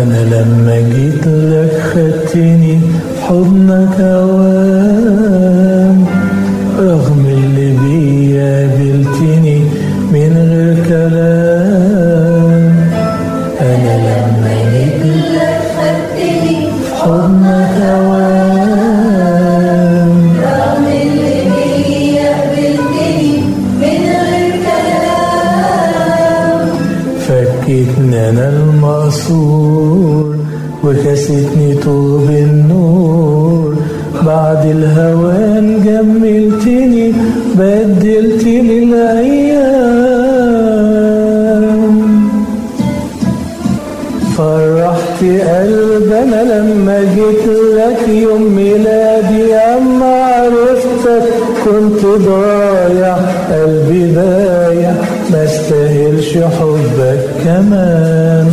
أنا لما جيت لك خدتني حضنك أوام رغم اللي بيا قابلتني من غير كلام أنا لما جيت لك خدتني حضنك أوام رغم اللي بيا قبلتني من غير كلام فكتني أنا المقصور وكستني طوب النور بعد الهوان جملتني بدلتني الأيام فرحت قلبنا لما جيت لك يوم ميلادي أما عرفتك كنت ضايع قلبي ضايع ما استاهلش حبك كمان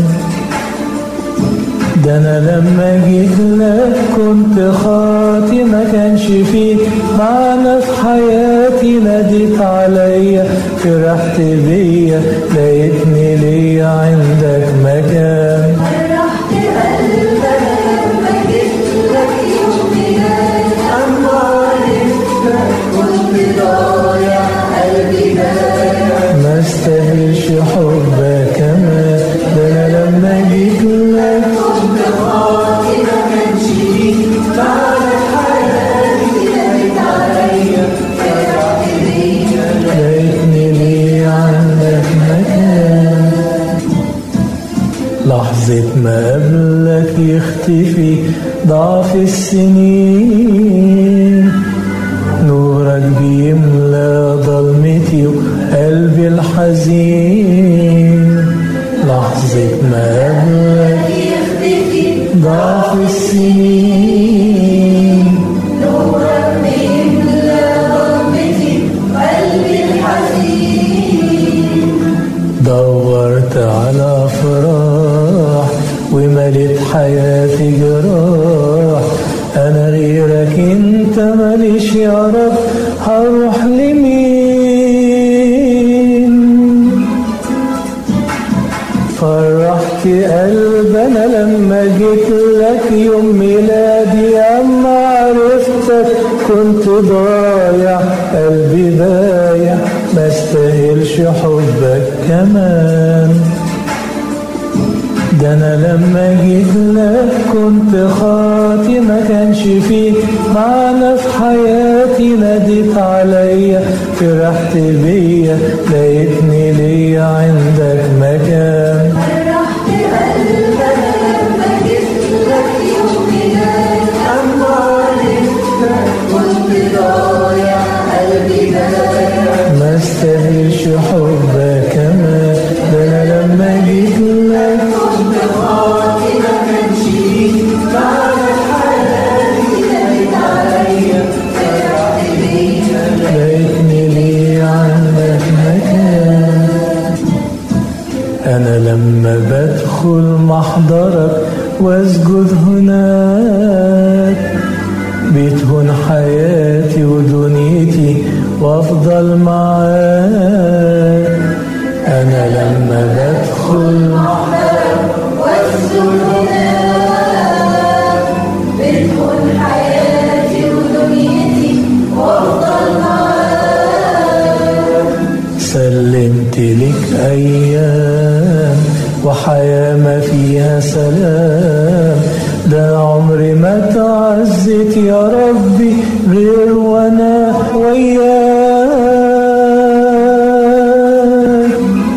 ده انا لما جيت لك كنت خاطي ما كانش فيه معنى في حياتي ناديت عليا فرحت بيا لقيتني ليا عندك مكان فرحت قلبنا لما جيت لك يوم ميلادي أما عرفتك كنت ضايع قلبي ضايع ما استاهلش حبك كمان ده انا لما جيت لك كنت خاطي ما كانش ليك معنى حياتي ناديت عليا فرحت بيا لقيتني ليه عندك مكان لحظة ما قبلك يختفي ضعف السنين نورك بيملى ضلمتي وقلبي الحزين لحظة ما قبلك يختفي ضعف السنين نورك بيملى ضلمتي قلبي الحزين دورت على فرح ومليت حياتي جراح انا غيرك انت ماليش يا رب هروح لمين فرحت قلبنا لما جيت لك يوم ميلادي اما عرفتك كنت ضايع قلبي ضايع ما استاهلش حبك كمان ده انا لما جيت لك كنت خاطي ما كانش فيه معنى في حياتي ناديت عليا فرحت بيا لقيتني ليا عندك مكان فرحت قلبنا لما جيت لك يوم ميلادي أما عرفتك كنت ضايع قلبي ضايع ما استاهلش حبك كمان ده انا لما جيت لك كنت خاطي ما كانش ليك معنى حياتي ناديت عليا فرحت بيا لقيتني ليه عندك مكان أنا لما بدخل محضرك واسجد هناك بتهون حياتي ودنيتي وافضل معاك أنا لما بدخل بتكون حياتي ودنيتي وافضل معاك سلمت لك أيام وحياة ما فيها سلام ده عمري ما تعزت يا ربي غير وانا وياك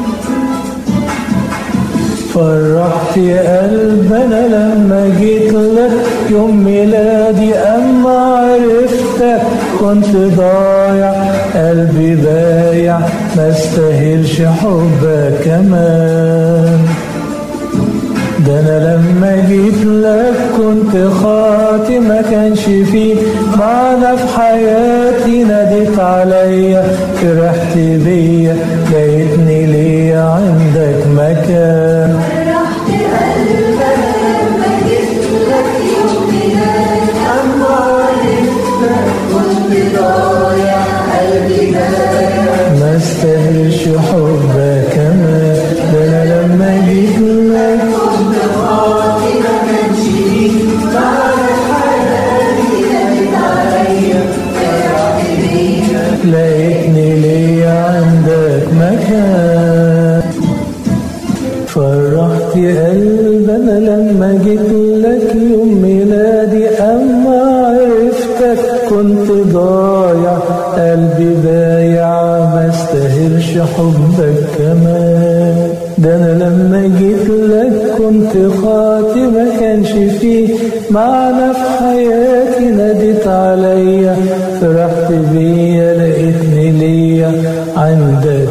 فرحت قلبنا لما جيت لك يوم ميلادي أما عرفتك كنت ضايع قلبي بايع ما استاهلش حبك كمان ده انا لما جيت لك كنت خاطي ما كانش فيه معنى في حياتي ناديت عليا فرحت بيا لقيتني ليا عندك مكان فرحت قلبنا لما جيت لك يوم ميلادي أما عرفتك كنت ضايع قلبي ضايع ما استاهلش حبك كمان ده انا لما جيت لك كنت خاطي لك يوم ميلادي أما عرفتك كنت ضايع قلبي بايع ما استاهلش حبك كمان ده أنا لما جيت لك كنت خاطي ما كانش فيه معنى في حياتي ناديت عليا فرحت بيا لقيتني ليا عندك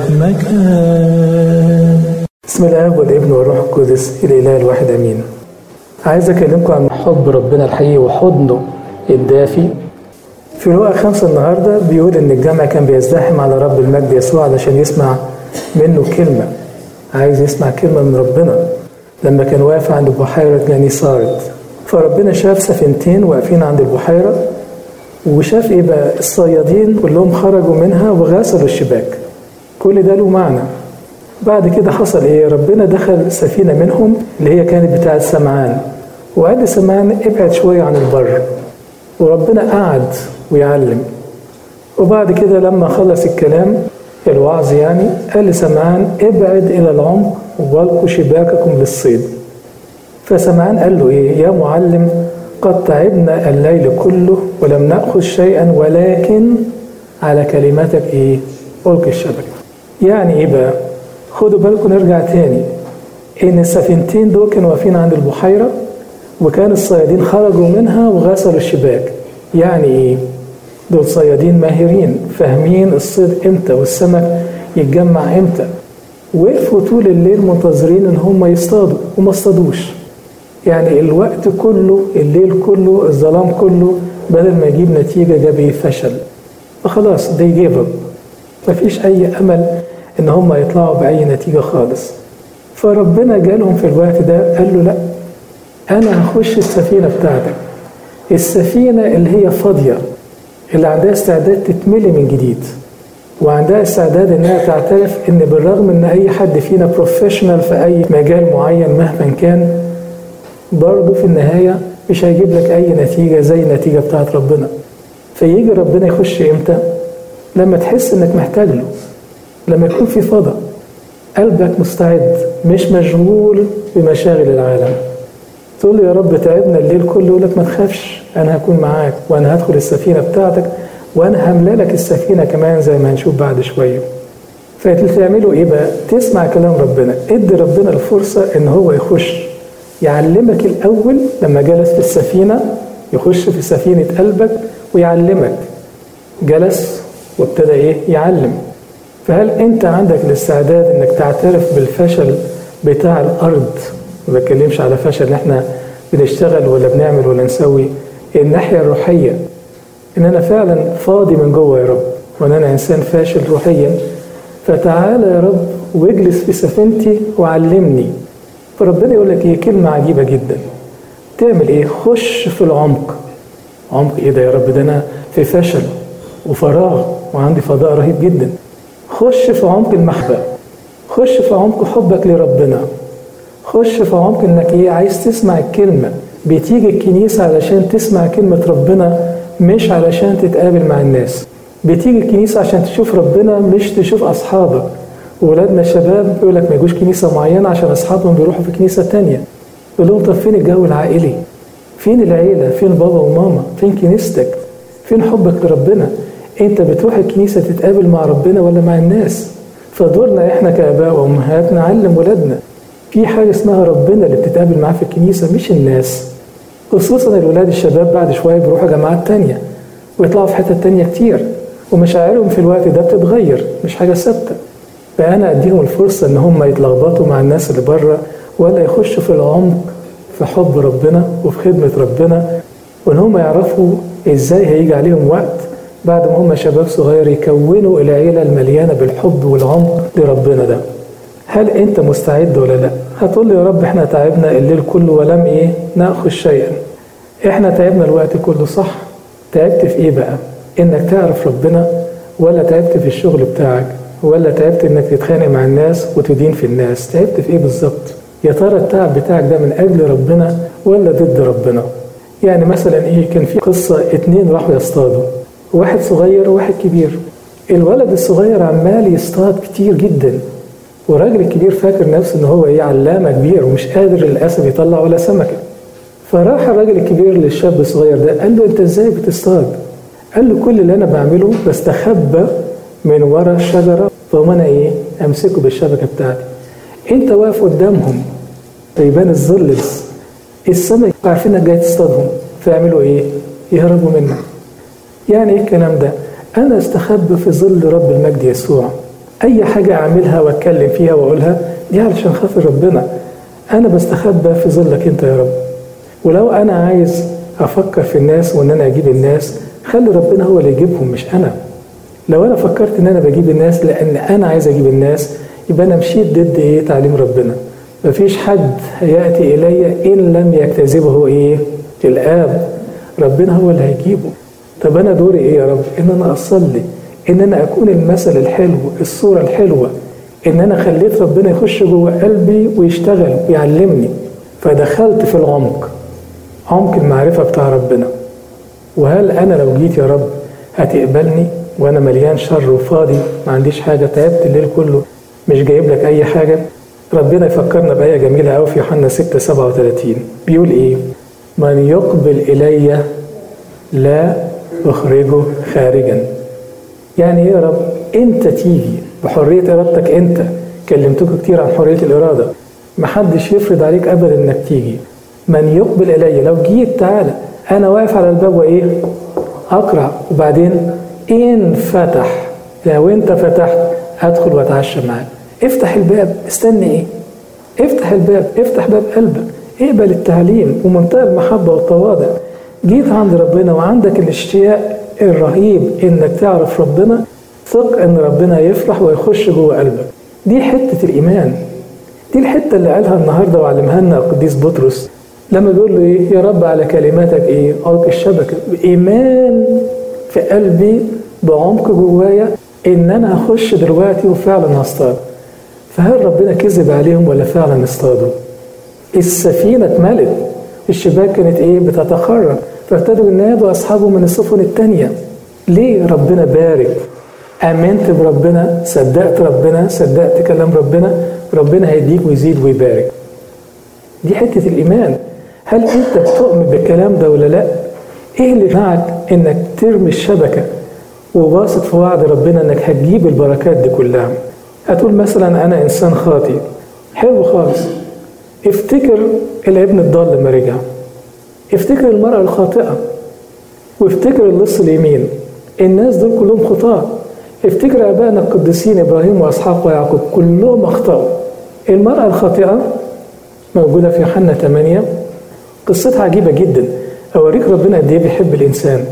مكان بسم الله والابن والروح القدس الاله الواحد امين عايز اكلمكم عن حب ربنا الحقيقي وحضنه الدافي في لقا خمسة النهاردة بيقول إن الجمع كان بيزدحم على رب المجد يسوع علشان يسمع منه كلمة عايز يسمع كلمة من ربنا لما كان واقف عند بحيرة جنيسارت فربنا شاف سفينتين واقفين عند البحيرة وشاف إيه بقى الصيادين كلهم خرجوا منها وغسلوا الشباك كل ده له معنى بعد كده حصل ايه ربنا دخل سفينة منهم اللي هي كانت بتاعة سمعان وقال لسمعان ابعد شوية عن البر وربنا قعد ويعلم وبعد كده لما خلص الكلام الوعظ يعني قال لسمعان ابعد إلى العمق والقوا شباككم للصيد فسمعان قال له ايه يا معلم قد تعبنا الليل كله ولم نأخذ شيئا ولكن على كلماتك ايه ألقي الشبكة يعني ايه بقى خدوا بالكم نرجع تاني ان السفينتين دول كانوا واقفين عند البحيرة وكان الصيادين خرجوا منها وغسلوا الشباك يعني ايه دول صيادين ماهرين فاهمين الصيد امتى والسمك يتجمع امتى وقفوا طول الليل منتظرين ان هم يصطادوا وما اصطادوش يعني الوقت كله الليل كله الظلام كله بدل ما يجيب نتيجة جاب ايه فشل فخلاص دي جيب اب مفيش اي امل ان هم يطلعوا باي نتيجة خالص فربنا جالهم في الوقت ده قال له لا انا هخش السفينة بتاعتك السفينة اللي هي فاضية اللي عندها استعداد تتملي من جديد وعندها استعداد انها تعترف ان بالرغم ان اي حد فينا بروفيشنال في اي مجال معين مهما كان برضه في النهاية مش هيجيب لك اي نتيجة زي النتيجة بتاعت ربنا فيجي ربنا يخش امتى لما تحس انك محتاج له لما يكون في فضا قلبك مستعد مش مشغول بمشاغل العالم تقول له يا رب تعبنا الليل كله يقول لك ما تخافش انا هكون معاك وانا هدخل السفينه بتاعتك وانا هملا لك السفينه كمان زي ما هنشوف بعد شويه فتعملوا ايه بقى تسمع كلام ربنا ادي ربنا الفرصه ان هو يخش يعلمك الاول لما جلس في السفينه يخش في سفينه قلبك ويعلمك جلس وابتدى ايه يعلم فهل انت عندك الاستعداد انك تعترف بالفشل بتاع الارض ما بتكلمش على فشل احنا بنشتغل ولا بنعمل ولا نسوي الناحيه الروحيه ان انا فعلا فاضي من جوه يا رب وان انا انسان فاشل روحيا فتعالى يا رب واجلس في سفينتي وعلمني فربنا يقول لك ايه كلمه عجيبه جدا تعمل ايه خش في العمق عمق ايه ده يا رب ده انا في فشل وفراغ وعندي فضاء رهيب جدا خش في عمق المحبة خش في عمق حبك لربنا خش في عمق انك ايه عايز تسمع الكلمة بتيجي الكنيسة علشان تسمع كلمة ربنا مش علشان تتقابل مع الناس بتيجي الكنيسة عشان تشوف ربنا مش تشوف أصحابك ولادنا شباب يقول لك ما يجوش كنيسة معينة عشان أصحابهم بيروحوا في كنيسة تانية يقول لهم طب فين الجو العائلي فين العيلة فين بابا وماما فين كنيستك فين حبك لربنا انت بتروح الكنيسة تتقابل مع ربنا ولا مع الناس فدورنا احنا كآباء وأمهات نعلم ولادنا في حاجة اسمها ربنا اللي بتتقابل معاه في الكنيسة مش الناس خصوصا الولاد الشباب بعد شوية بيروحوا جامعات تانية ويطلعوا في حتة تانية كتير ومشاعرهم في الوقت ده بتتغير مش حاجة ثابتة فأنا أديهم الفرصة إن هم يتلخبطوا مع الناس اللي بره ولا يخشوا في العمق في حب ربنا وفي خدمة ربنا وإن هم يعرفوا إزاي هيجي عليهم وقت بعد ما هم شباب صغير يكونوا العيلة المليانة بالحب والعمق لربنا ده هل أنت مستعد ولا لا؟ هتقول لي يا رب احنا تعبنا الليل كله ولم ايه ناخذ شيئا احنا تعبنا الوقت كله صح تعبت في ايه بقى انك تعرف ربنا ولا تعبت في الشغل بتاعك ولا تعبت انك تتخانق مع الناس وتدين في الناس تعبت في ايه بالظبط يا ترى التعب بتاعك ده من اجل ربنا ولا ضد ربنا يعني مثلا ايه كان في قصة اتنين راحوا يصطادوا واحد صغير وواحد كبير الولد الصغير عمال يصطاد كتير جدا والراجل الكبير فاكر نفسه ان هو ايه علامه كبير ومش قادر للاسف يطلع ولا سمكه فراح الراجل الكبير للشاب الصغير ده قال له انت ازاي بتصطاد قال له كل اللي انا بعمله بستخبى من ورا الشجره فهم انا ايه امسكه بالشبكه بتاعتي انت واقف قدامهم فيبان الظل السمك عارفين انك جاي تصطادهم فيعملوا ايه يهربوا منك يعني ايه الكلام ده انا استخبى في ظل رب المجد يسوع اي حاجه اعملها واتكلم فيها واقولها دي علشان خاطر ربنا انا بستخبى في ظلك انت يا رب ولو انا عايز افكر في الناس وان انا اجيب الناس خلي ربنا هو اللي يجيبهم مش انا لو انا فكرت ان انا بجيب الناس لان انا عايز اجيب الناس يبقى انا مشيت ضد ايه تعليم ربنا مفيش حد هياتي الي ان لم يجتذبه ايه الاب ربنا هو اللي هيجيبه طب انا دوري ايه يا رب ان انا اصلي ان انا اكون المثل الحلو الصوره الحلوه ان انا خليت ربنا يخش جوه قلبي ويشتغل ويعلمني فدخلت في العمق عمق المعرفه بتاع ربنا وهل انا لو جيت يا رب هتقبلني وانا مليان شر وفاضي ما عنديش حاجه تعبت الليل كله مش جايب لك اي حاجه ربنا يفكرنا بايه جميله قوي في يوحنا 6 37 بيقول ايه من يقبل الي لا اخرجه خارجا يعني ايه يا رب انت تيجي بحريه ارادتك انت كلمتكم كتير عن حريه الاراده محدش يفرض عليك ابدا انك تيجي من يقبل الي لو جيت تعالى انا واقف على الباب وايه اقرع وبعدين ان فتح لو انت فتحت ادخل واتعشى معاك افتح الباب استني ايه افتح الباب افتح باب قلبك اقبل التعليم ومنتهى المحبه والتواضع جيت عند ربنا وعندك الاشتياق الرهيب انك تعرف ربنا ثق ان ربنا يفرح ويخش جوه قلبك دي حته الايمان دي الحته اللي قالها النهارده وعلمها لنا القديس بطرس لما بيقول له ايه يا رب على كلماتك ايه القي الشبكه بايمان في قلبي بعمق جوايا ان انا هخش دلوقتي وفعلا هصطاد فهل ربنا كذب عليهم ولا فعلا اصطادوا السفينه اتملت الشباك كانت ايه بتتخرج فابتدوا ينادوا اصحابهم من السفن الثانيه ليه ربنا بارك امنت بربنا صدقت ربنا صدقت كلام ربنا ربنا هيديك ويزيد ويبارك دي حته الايمان هل انت بتؤمن بالكلام ده ولا لا ايه اللي معك انك ترمي الشبكه وواثق في وعد ربنا انك هتجيب البركات دي كلها هتقول مثلا انا انسان خاطئ حلو خالص افتكر الابن الضال لما رجع افتكر المرأة الخاطئة وافتكر اللص اليمين الناس دول كلهم خطاة افتكر ابائنا القديسين ابراهيم واسحاق ويعقوب كلهم اخطاوا المرأة الخاطئة موجودة في يوحنا 8 قصتها عجيبة جدا اوريك ربنا قد ايه بيحب الانسان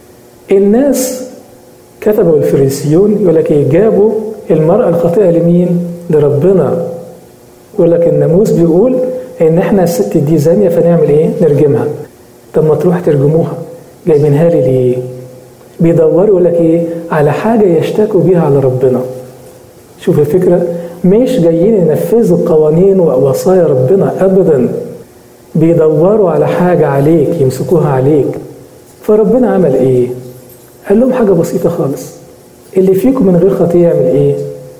الناس كتبوا الفريسيون يقول لك ايه جابوا المرأة الخاطئة لمين؟ لربنا يقول لك الناموس بيقول ان احنا الست دي زانيه فنعمل ايه؟ نرجمها. طب ما تروح ترجموها جايبينها لي ليه؟ بيدوروا يقول لك ايه؟ على حاجه يشتكوا بيها على ربنا. شوف الفكره مش جايين ينفذوا قوانين ووصايا ربنا ابدا بيدوروا على حاجه عليك يمسكوها عليك. فربنا عمل ايه؟ قال لهم حاجه بسيطه خالص. اللي فيكم من غير خطيه يعمل ايه؟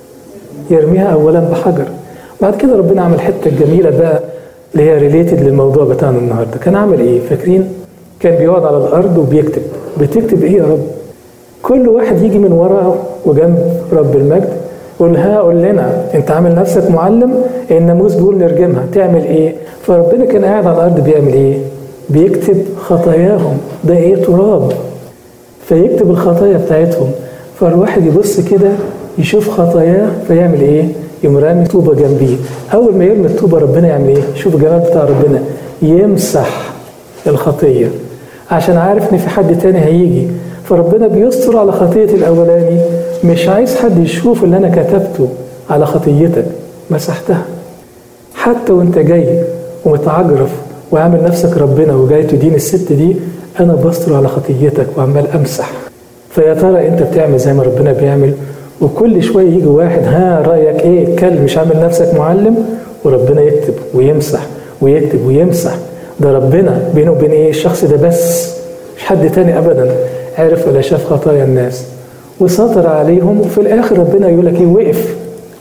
يرميها اولا بحجر. بعد كده ربنا عمل حته جميله بقى اللي هي ريليتد للموضوع بتاعنا النهارده كان عامل ايه فاكرين كان بيقعد على الارض وبيكتب بتكتب ايه يا رب كل واحد يجي من ورا وجنب رب المجد يقول ها قول لنا انت عامل نفسك معلم الناموس بيقول نرجمها تعمل ايه فربنا كان قاعد على الارض بيعمل ايه بيكتب خطاياهم ده ايه تراب فيكتب الخطايا بتاعتهم فالواحد يبص كده يشوف خطاياه فيعمل ايه يقوم رامي طوبة جنبيه أول ما يرمي الطوبة ربنا يعمل إيه؟ شوف الجمال بتاع ربنا يمسح الخطية عشان عارف إن في حد تاني هيجي فربنا بيستر على خطية الأولاني مش عايز حد يشوف اللي أنا كتبته على خطيتك مسحتها حتى وأنت جاي ومتعجرف وعامل نفسك ربنا وجاي تدين الست دي أنا بستر على خطيتك وعمال أمسح فيا ترى أنت بتعمل زي ما ربنا بيعمل وكل شويه يجي واحد ها رايك ايه اتكلم مش عامل نفسك معلم وربنا يكتب ويمسح ويكتب ويمسح ده ربنا بينه وبين ايه الشخص ده بس مش حد تاني ابدا عرف ولا شاف خطايا الناس وسطر عليهم وفي الاخر ربنا يقول لك ايه وقف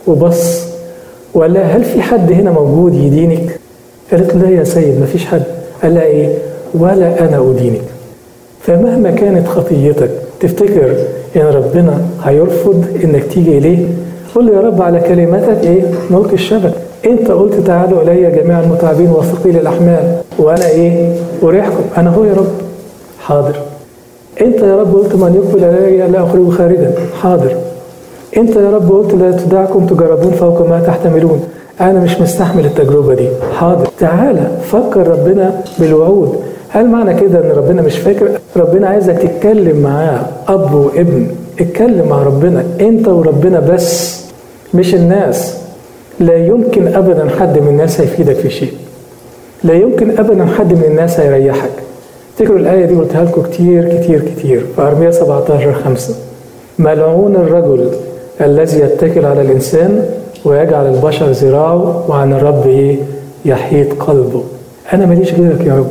وبص ولا هل في حد هنا موجود يدينك قالت لا يا سيد ما فيش حد قال لها ايه ولا انا ادينك فمهما كانت خطيتك تفتكر ان ربنا هيرفض انك تيجي اليه قول له يا رب على كلماتك ايه نلقي الشبك انت قلت تعالوا الي جميع المتعبين وثقيل الاحمال وانا ايه اريحكم انا هو يا رب حاضر انت يا رب قلت من يقبل الي لا اخرجه خارجا حاضر انت يا رب قلت لا تدعكم تجربون فوق ما تحتملون انا مش مستحمل التجربه دي حاضر تعالى فكر ربنا بالوعود هل معنى كده ان ربنا مش فاكر ربنا عايزك تتكلم معاه اب وابن اتكلم مع ربنا انت وربنا بس مش الناس لا يمكن ابدا حد من الناس هيفيدك في شيء لا يمكن ابدا حد من الناس هيريحك افتكروا الايه دي قلتها لكم كتير كتير كتير في ارميه 17 5 ملعون الرجل الذي يتكل على الانسان ويجعل البشر ذراعه وعن الرب ايه يحيط قلبه انا ماليش غيرك يا رب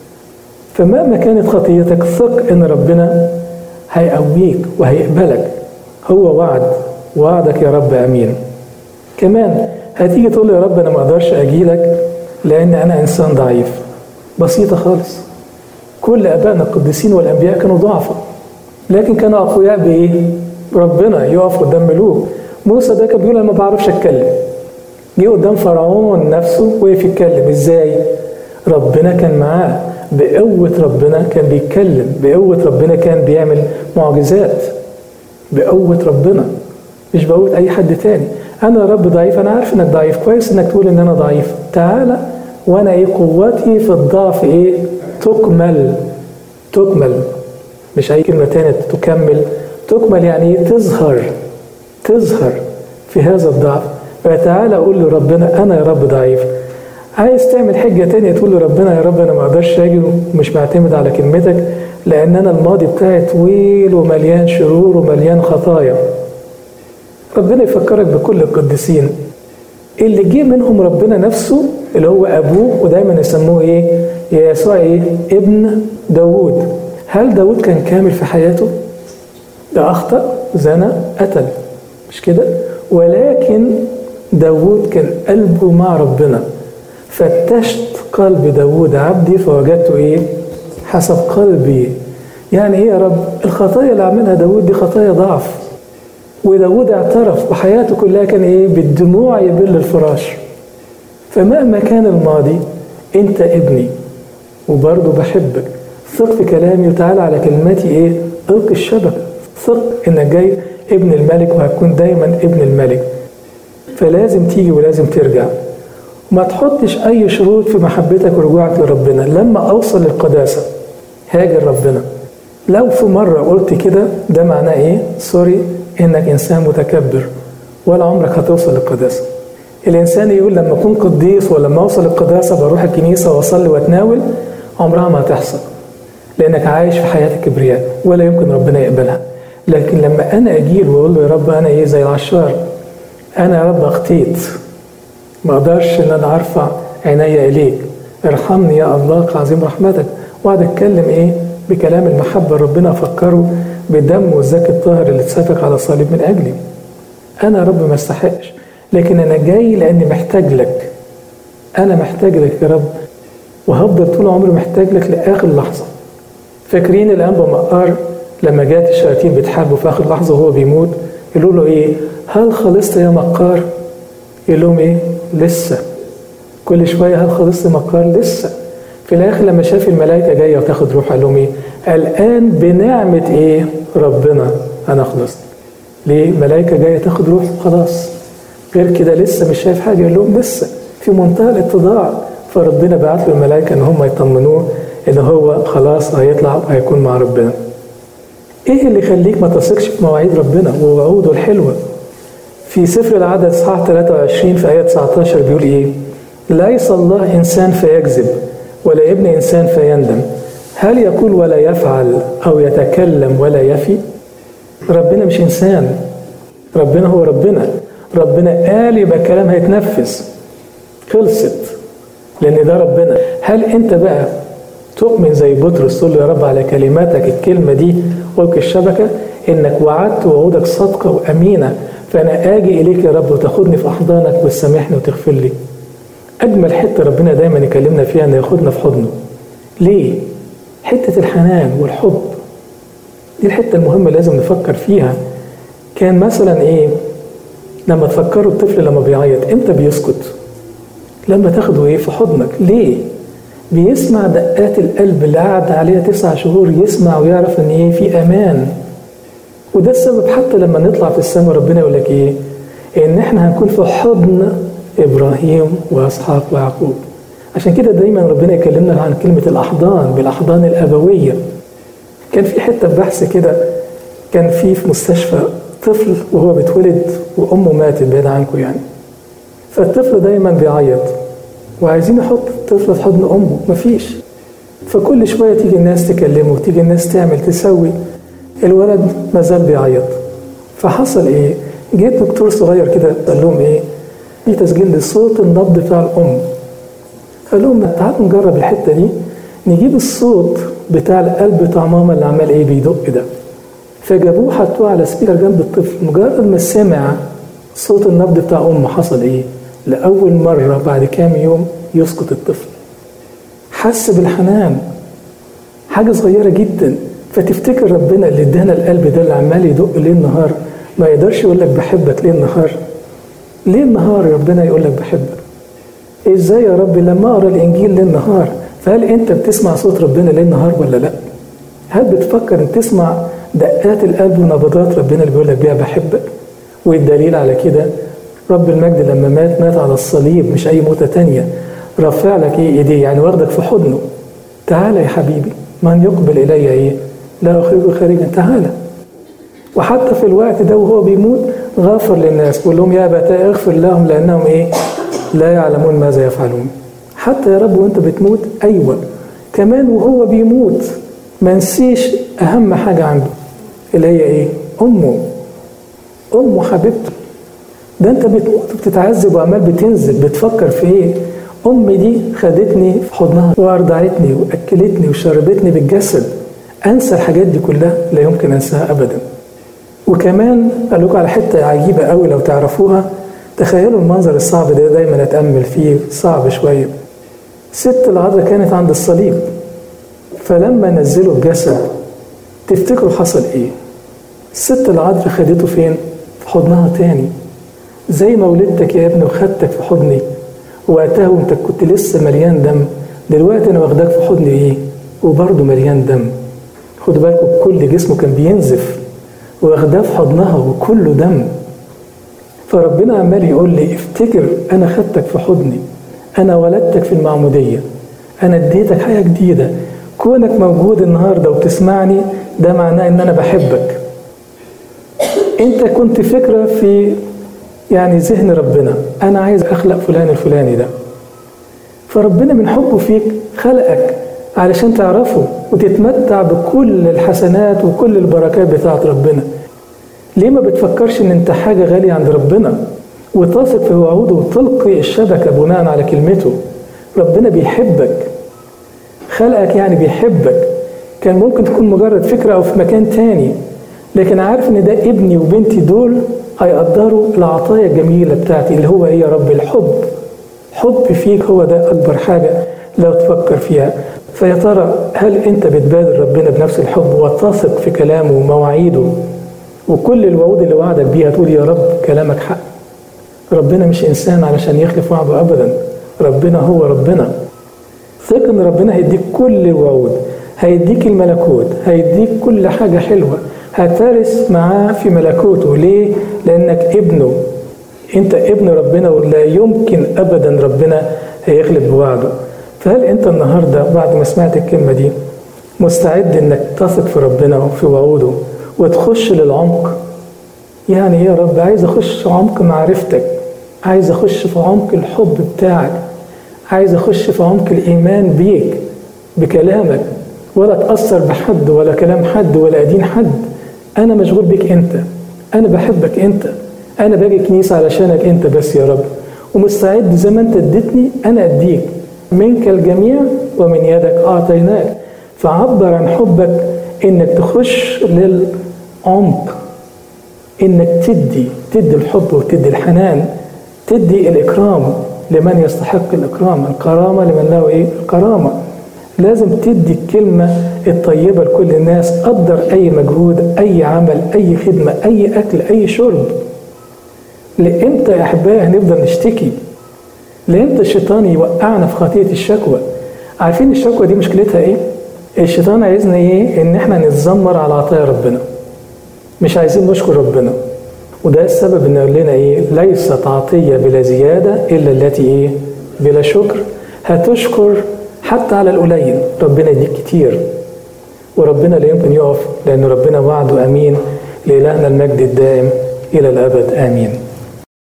فمهما كانت خطيتك ثق ان ربنا هيقويك وهيقبلك هو وعد وعدك يا رب امين كمان هتيجي تقول له يا رب انا ما اقدرش اجيلك لان انا انسان ضعيف بسيطه خالص كل ابائنا القديسين والانبياء كانوا ضعفاء لكن كانوا اقوياء بايه ربنا يقف قدام ملوك موسى ده كان بيقول انا ما بعرفش اتكلم جه قدام فرعون نفسه وقف يتكلم ازاي ربنا كان معاه بقوة ربنا كان بيتكلم بقوة ربنا كان بيعمل معجزات بقوة ربنا مش بقوة أي حد تاني أنا يا رب ضعيف أنا عارف إنك ضعيف كويس إنك تقول إن أنا ضعيف تعالى وأنا إيه قوتي في الضعف إيه تكمل تكمل مش أي كلمة تانية تكمل تكمل يعني إيه تظهر تظهر في هذا الضعف فتعالى أقول لربنا أنا يا رب ضعيف عايز تعمل حجة تانية تقول لربنا يا رب أنا ما أقدرش أجي ومش معتمد على كلمتك لأن أنا الماضي بتاعي طويل ومليان شرور ومليان خطايا ربنا يفكرك بكل القديسين اللي جه منهم ربنا نفسه اللي هو أبوه ودايما يسموه إيه يا يسوع إيه ابن داوود هل داوود كان كامل في حياته؟ ده أخطأ زنى قتل مش كده؟ ولكن داوود كان قلبه مع ربنا فتشت قلب داود عبدي فوجدته ايه حسب قلبي يعني ايه يا رب الخطايا اللي عملها داود دي خطايا ضعف وداود اعترف وحياته كلها كان ايه بالدموع يبل الفراش فمهما كان الماضي انت ابني وبرضه بحبك ثق في كلامي وتعالى على كلماتي ايه القي الشبكه ثق انك جاي ابن الملك وهتكون دايما ابن الملك فلازم تيجي ولازم ترجع ما تحطش أي شروط في محبتك ورجوعك لربنا لما أوصل للقداسة هاجر ربنا لو في مرة قلت كده ده معناه إيه؟ سوري إنك إنسان متكبر ولا عمرك هتوصل للقداسة الإنسان يقول لما أكون قديس ولما أوصل للقداسة بروح الكنيسة وأصلي وأتناول عمرها ما هتحصل لأنك عايش في حياة الكبرياء ولا يمكن ربنا يقبلها لكن لما أنا أجيل وأقول له يا رب أنا إيه زي العشار أنا يا رب أخطيت ما اقدرش ان انا ارفع عيني اليك ارحمني يا الله عظيم رحمتك واقعد اتكلم ايه بكلام المحبه ربنا افكره بدم والزكي الطاهر اللي اتسفك على الصليب من اجلي انا يا رب ما استحقش لكن انا جاي لاني محتاج لك انا محتاج لك يا رب وهفضل طول عمري محتاج لك لاخر لحظه فاكرين الانبا مقار لما جات الشياطين بتحاربه في اخر لحظه وهو بيموت يقولوا له ايه هل خلصت يا مقار يقول لهم ايه لسه كل شويه هل خلصت مقار لسه في الاخر لما شاف الملائكه جايه وتاخد روح قال لهم ايه الان بنعمه ايه ربنا انا خلصت ليه ملائكه جايه تاخد روح خلاص غير كده لسه مش شايف حاجه يقول لهم لسه في منتهى الاتضاع فربنا بعت له الملائكه ان هم يطمنوه ان هو خلاص هيطلع وهيكون مع ربنا ايه اللي يخليك ما تثقش في مواعيد ربنا ووعوده الحلوه في سفر العدد اصحاح 23 في آية 19 بيقول إيه؟ ليس الله إنسان فيكذب ولا ابن إنسان فيندم هل يقول ولا يفعل أو يتكلم ولا يفي؟ ربنا مش إنسان ربنا هو ربنا ربنا قال يبقى الكلام هيتنفذ خلصت لأن ده ربنا هل أنت بقى تؤمن زي بطرس تقول له يا رب على كلماتك الكلمة دي ألقي الشبكة إنك وعدت وعودك صادقة وأمينة فأنا آجي إليك يا رب وتاخدني في أحضانك وتسامحني وتغفر لي أجمل حتة ربنا دايما يكلمنا فيها إنه ياخدنا في حضنه ليه؟ حتة الحنان والحب دي الحتة المهمة اللي لازم نفكر فيها كان مثلا ايه لما تفكروا الطفل لما بيعيط امتى بيسكت لما تاخده ايه في حضنك ليه بيسمع دقات القلب اللي قعد عليها تسع شهور يسمع ويعرف ان ايه في امان وده السبب حتى لما نطلع في السماء ربنا يقول لك ايه ان احنا هنكون في حضن ابراهيم واسحاق ويعقوب عشان كده دايما ربنا يكلمنا عن كلمه الاحضان بالاحضان الابويه كان في حته بحث كده كان في في مستشفى طفل وهو بيتولد وامه ماتت بعيد عنكم يعني فالطفل دايما بيعيط وعايزين يحط الطفل في حضن امه مفيش فكل شويه تيجي الناس تكلمه تيجي الناس تعمل تسوي الولد مازال بيعيط فحصل ايه جه دكتور صغير كده قال لهم ايه في تسجيل لصوت النبض بتاع الام قال لهم تعالوا نجرب الحته دي نجيب الصوت بتاع القلب بتاع ماما اللي عمال ايه بيدق ده فجابوه حطوه على سبيكر جنب الطفل مجرد ما سمع صوت النبض بتاع امه حصل ايه لاول مره بعد كام يوم يسكت الطفل حس بالحنان حاجه صغيره جدا فتفتكر ربنا اللي ادانا القلب ده اللي عمال يدق ليل نهار ما يقدرش يقول لك بحبك ليل نهار ليل نهار ربنا يقول لك بحبك ازاي يا رب لما اقرا الانجيل ليل نهار فهل انت بتسمع صوت ربنا ليل نهار ولا لا هل بتفكر ان تسمع دقات القلب ونبضات ربنا اللي بيقول لك بيها بحبك والدليل على كده رب المجد لما مات مات على الصليب مش اي موته تانية رافع لك ايه ايديه يعني واخدك في حضنه تعالى يا حبيبي من يقبل الي ايه لا اخرجه خارجا تعالى وحتى في الوقت ده وهو بيموت غافر للناس بيقول لهم يا ابتاء اغفر لهم لانهم ايه لا يعلمون ماذا يفعلون حتى يا رب وانت بتموت ايوه كمان وهو بيموت ما نسيش اهم حاجه عنده اللي هي ايه امه امه حبيبته ده انت بتموت وبتتعذب وعمال بتنزل بتفكر في ايه امي دي خدتني في حضنها وارضعتني واكلتني وشربتني بالجسد انسى الحاجات دي كلها لا يمكن انساها ابدا وكمان قال لكم على حته عجيبه قوي لو تعرفوها تخيلوا المنظر الصعب ده دايما اتامل فيه صعب شويه ست العذراء كانت عند الصليب فلما نزلوا الجسد تفتكروا حصل ايه الست العذراء خدته فين في حضنها تاني زي ما ولدتك يا ابني وخدتك في حضني وقتها وانت كنت لسه مليان دم دلوقتي انا واخداك في حضني ايه وبرضه مليان دم خدوا بالكم كل جسمه كان بينزف واخداه في حضنها وكله دم فربنا عمال يقول لي افتكر انا خدتك في حضني انا ولدتك في المعموديه انا اديتك حياه جديده كونك موجود النهارده وتسمعني ده معناه ان انا بحبك انت كنت فكره في يعني ذهن ربنا انا عايز اخلق فلان الفلاني ده فربنا من حبه فيك خلقك علشان تعرفه وتتمتع بكل الحسنات وكل البركات بتاعت ربنا ليه ما بتفكرش ان انت حاجة غالية عند ربنا وتثق في وعوده وتلقي الشبكة بناء على كلمته ربنا بيحبك خلقك يعني بيحبك كان ممكن تكون مجرد فكرة أو في مكان تاني لكن عارف ان ده ابني وبنتي دول هيقدروا العطايا الجميلة بتاعتي اللي هو ايه يا رب الحب حب فيك هو ده أكبر حاجة لو تفكر فيها فيا ترى هل أنت بتبادر ربنا بنفس الحب وتثق في كلامه ومواعيده وكل الوعود اللي وعدك بيها تقول يا رب كلامك حق ربنا مش إنسان علشان يخلف وعده أبدا ربنا هو ربنا ثق إن ربنا هيديك كل الوعود هيديك الملكوت هيديك كل حاجة حلوة هترث معاه في ملكوته ليه؟ لأنك ابنه انت ابن ربنا ولا يمكن ابدا ربنا هيغلب بوعده فهل انت النهارده بعد ما سمعت الكلمه دي مستعد انك تثق في ربنا وفي وعوده وتخش للعمق يعني يا رب عايز اخش عمق معرفتك عايز اخش في عمق الحب بتاعك عايز اخش في عمق الايمان بيك بكلامك ولا اتاثر بحد ولا كلام حد ولا ادين حد انا مشغول بيك انت انا بحبك انت انا باجي كنيسه علشانك انت بس يا رب ومستعد زي ما انت اديتني انا اديك منك الجميع ومن يدك اعطيناك فعبر عن حبك انك تخش للعمق انك تدي تدي الحب وتدي الحنان تدي الاكرام لمن يستحق الاكرام الكرامه لمن له ايه الكرامه لازم تدي الكلمة الطيبة لكل الناس قدر أي مجهود أي عمل أي خدمة أي أكل أي شرب لإمتى يا أحبائي هنفضل نشتكي لإمتى الشيطان يوقعنا في خطية الشكوى عارفين الشكوى دي مشكلتها إيه؟ الشيطان عايزنا إيه؟ إن إحنا نتذمر على عطايا ربنا مش عايزين نشكر ربنا وده السبب إن يقول لنا إيه؟ ليست عطية بلا زيادة إلا التي إيه؟ بلا شكر هتشكر حتى على القليل ربنا يديك كتير وربنا لا يمكن يقف لأن ربنا وعده أمين لإلهنا المجد الدائم إلى الأبد آمين